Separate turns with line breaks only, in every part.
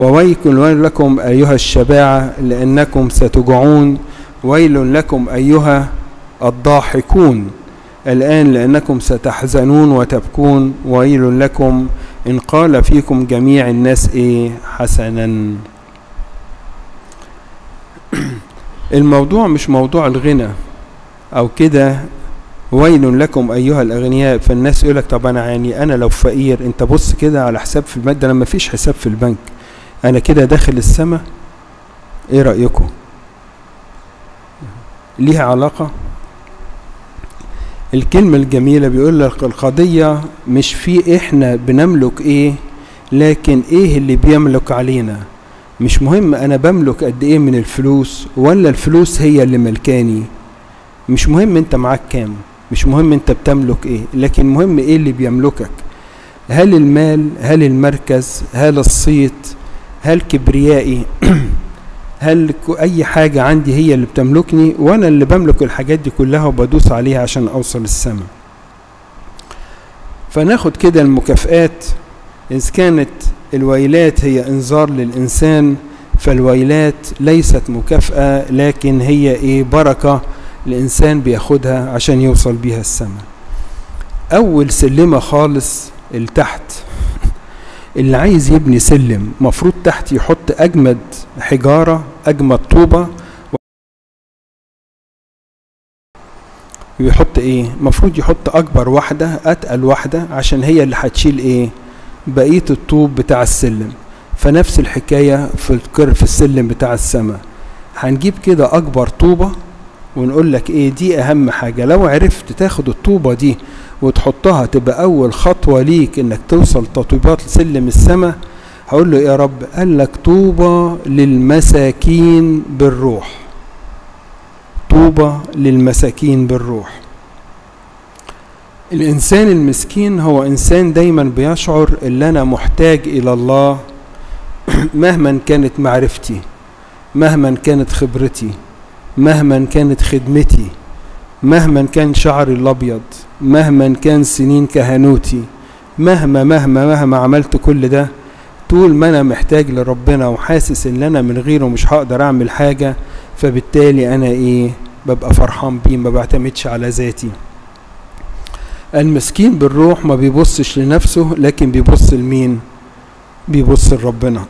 وويل ويل لكم أيها الشباعة لأنكم ستجوعون ويل لكم أيها الضاحكون الآن لأنكم ستحزنون وتبكون ويل لكم إن قال فيكم جميع الناس إيه حسنا الموضوع مش موضوع الغنى أو كده ويل لكم أيها الأغنياء فالناس يقول لك طب أنا يعني أنا لو فقير أنت بص كده على حساب في البنك ده لما فيش حساب في البنك أنا كده داخل السماء إيه رأيكم؟ ليها علاقة؟ الكلمة الجميلة بيقول لك القضية مش في إحنا بنملك إيه لكن إيه اللي بيملك علينا مش مهم أنا بملك قد إيه من الفلوس ولا الفلوس هي اللي ملكاني مش مهم أنت معاك كام مش مهم أنت بتملك إيه لكن مهم إيه اللي بيملكك هل المال هل المركز هل الصيت هل كبريائي هل اي حاجة عندي هي اللي بتملكني وانا اللي بملك الحاجات دي كلها وبدوس عليها عشان اوصل السماء فناخد كده المكافآت إذ كانت الويلات هي إنذار للإنسان فالويلات ليست مكافأة لكن هي إيه بركة الإنسان بياخدها عشان يوصل بيها السماء أول سلمة خالص التحت اللي عايز يبني سلم مفروض تحت يحط أجمد حجارة أجمد طوبة ويحط ايه مفروض يحط اكبر واحدة اتقل واحدة عشان هي اللي هتشيل ايه بقية الطوب بتاع السلم فنفس الحكاية في الكر في السلم بتاع السماء هنجيب كده اكبر طوبة ونقول لك ايه دي اهم حاجة لو عرفت تاخد الطوبة دي وتحطها تبقى اول خطوة ليك انك توصل تطويبات لسلم السماء هقول له يا رب قال لك طوبى للمساكين بالروح طوبى للمساكين بالروح الإنسان المسكين هو إنسان دايما بيشعر إن أنا محتاج إلى الله مهما كانت معرفتي مهما كانت خبرتي مهما كانت خدمتي مهما كان شعري الأبيض مهما كان سنين كهنوتي مهما مهما مهما عملت كل ده طول ما أنا محتاج لربنا وحاسس إن أنا من غيره مش هقدر أعمل حاجة فبالتالي أنا إيه ببقى فرحان بيه ما بعتمدش على ذاتي المسكين بالروح ما بيبصش لنفسه لكن بيبص لمين بيبص لربنا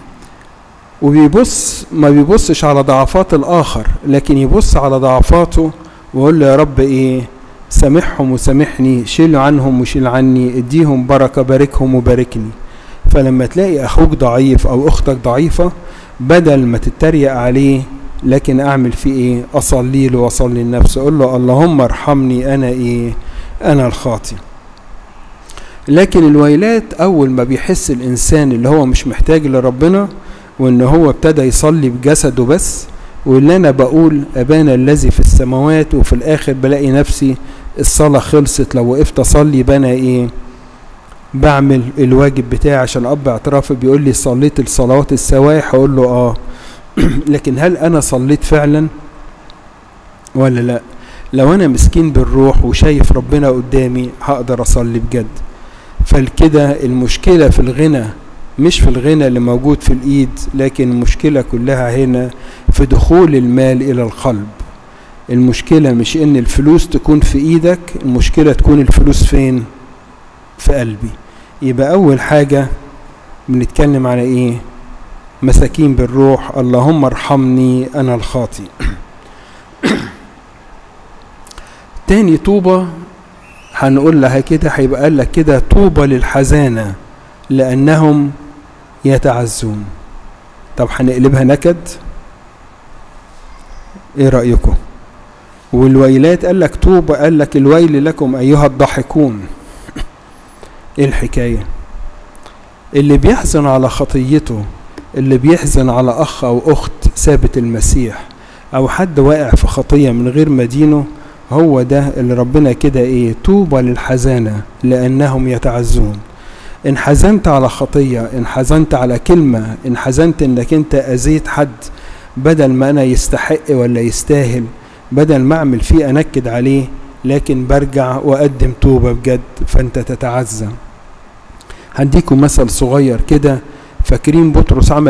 وبيبص ما بيبصش على ضعفات الآخر لكن يبص على ضعفاته ويقول له يا رب إيه سامحهم وسامحني شيل عنهم وشيل عني اديهم بركة باركهم وباركني فلما تلاقي أخوك ضعيف أو أختك ضعيفة بدل ما تتريق عليه لكن أعمل فيه إيه أصلي له وأصلي لنفسي أقول له اللهم ارحمني أنا إيه أنا الخاطئ لكن الويلات أول ما بيحس الإنسان اللي هو مش محتاج لربنا وإن هو ابتدى يصلي بجسده بس واللي أنا بقول أبانا الذي في السماوات وفي الآخر بلاقي نفسي الصلاة خلصت لو وقفت أصلي بنا إيه بعمل الواجب بتاعي عشان أب اعترافي بيقول لي صليت الصلوات السواح أقول له آه لكن هل أنا صليت فعلا ولا لأ لو انا مسكين بالروح وشايف ربنا قدامي هقدر اصلي بجد فالكده المشكلة في الغنى مش في الغنى اللي موجود في الايد لكن المشكلة كلها هنا في دخول المال الى القلب المشكلة مش ان الفلوس تكون في ايدك المشكلة تكون الفلوس فين في قلبي يبقى اول حاجة بنتكلم على ايه مساكين بالروح اللهم ارحمني انا الخاطئ تاني طوبة هنقول لها كده هيبقى قال لك كده طوبى للحزانة لأنهم يتعزون طب هنقلبها نكد ايه رأيكم والويلات قال لك طوبى قال لك الويل لكم أيها الضاحكون ايه الحكاية اللي بيحزن على خطيته اللي بيحزن على أخ أو أخت ثابت المسيح أو حد واقع في خطية من غير مدينه هو ده اللي ربنا كده ايه طوبى للحزانة لأنهم يتعزون إن حزنت على خطية إن حزنت على كلمة إن حزنت إنك أنت أذيت حد بدل ما أنا يستحق ولا يستاهل بدل ما أعمل فيه أنكد عليه لكن برجع وأقدم توبة بجد فأنت تتعزى هديكم مثل صغير كده فاكرين بطرس عمل